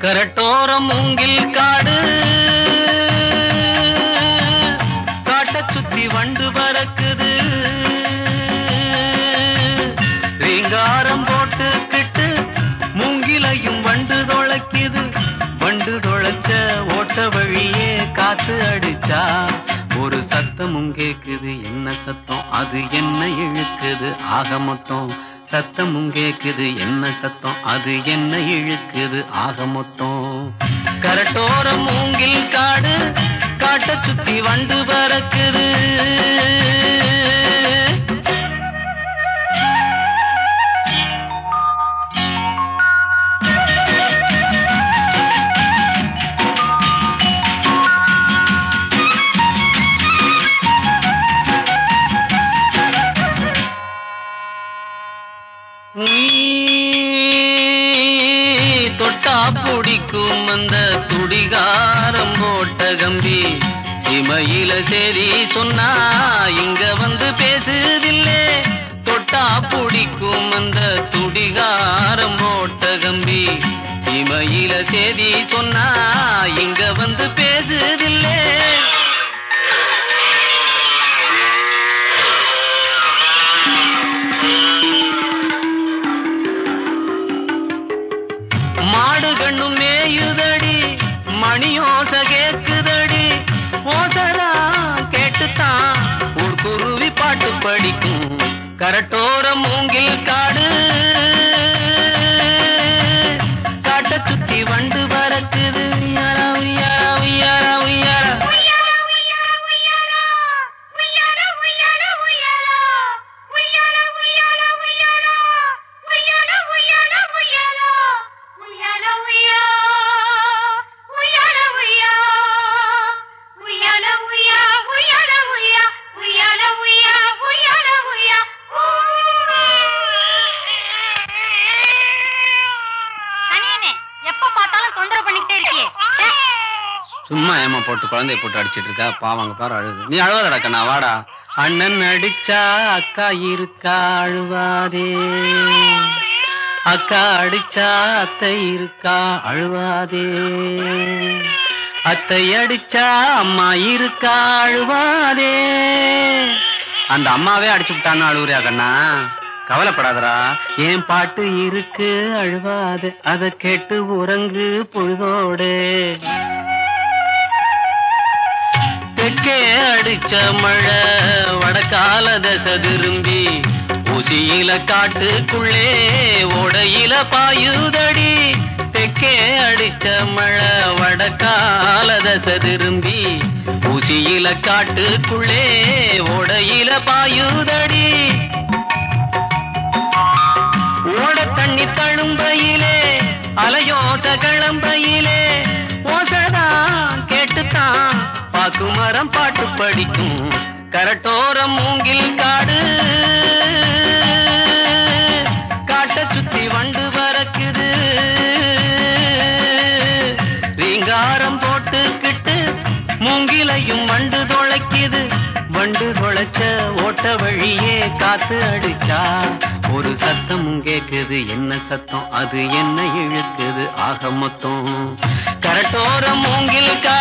கரட்டோரம் மூங்கில் காடு காட்ட சுத்தி வண்டு பறக்குது ரீங்காரம் போட்டுக்கிட்டு மூங்கிலையும் வண்டு தொலைக்குது வண்டு தொலைச்ச ஓட்ட வழியே காத்து அடிச்சா ஒரு சத்தமும் கேக்குது என்ன சத்தம் அது என்ன இழுக்குது ஆக மொத்தம் சத்தமும் கேக்குது என்ன சத்தம் அது என்ன இழுக்குது ஆக மொத்தம் கரட்டோரம் மூங்கில் காடு காட்ட சுத்தி வண்டு பறக்குது நீ தொட்டா பிடிக்கும் அந்த துடிகாரம் போட்ட கம்பி சிமையில சரி சொன்னா இங்க வந்து பேசுதில்லே தொட்டா பிடிக்கும் அந்த துடிகாரம் போட்ட கம்பி சிமையில சேதி சொன்னா இங்க வந்து பேசுதில்லே மாடு கண்ணும் மேயுதடி மணியோச கேக்குதடி ஓசரா கேட்டுத்தான் ஒரு குருவி பாட்டு படிக்கும் கரட்டோர மூங்கில் காடு காட்ட சுத்தி வண்டு பறக்குது உய்யாரா, உய்யாரா, உய்யாரா, உய்யாரா. எப்ப பார்த்தாலும் தொந்தரவு பண்ணிக்கிட்டே இருக்கியே ச்சே. சும்மா ஏமா போட்டு குழந்தைய போட்டு அடிச்சிட்டு இருக்கா பாவங்க பாரு அழுது நீ அழுவாதடா கண்ணா வாடா அண்ணன் அடிச்சா அக்கா இருக்கா அழுவாதே அக்கா அடிச்சா அத்தை இருக்கா அழுவாதே அத்தை அடிச்சா அம்மா இருக்கா அழுவாதே அந்த அம்மாவே அடிச்சு விட்டான்னு அழுவுறியா கண்ணா கவலைப்படாதடா என் பாட்டு இருக்கு அழுவாது அதை கேட்டு உறங்கு பொழுதோடு தெற்கே அடிச்ச மழை வடக்கால தசை திரும்பி ஊசியில காட்டுக்குள்ளே ஓடையில பாயுதடி தெற்கே அடிச்ச மழை வடக்கால தசை திரும்பி ஊசியில காட்டுக்குள்ளே ஓடையில பாயுதடி ஓட தண்ணி தழும்பையிலே அலையோச கிளம்பையிலே ஓசதான் கேட்டுத்தான் பாக்கு மரம் பாட்டு படிக்கும் கரட்டோரம் மூங்கில் காடு காட்ட சுத்தி வண்டு பறக்குது ரீங்காரம் போட்டுக்கிட்டு மூங்கிலையும் வண்டு தொலைக்குது வண்டு தொலைச்ச ஓட்ட வழியே காத்து அடிச்சா ஒரு சத்தமும் கேக்குது என்ன சத்தம் அது என்ன இழுக்குது ஆக மொத்தம் கரட்டோரம் மூங்கில் கா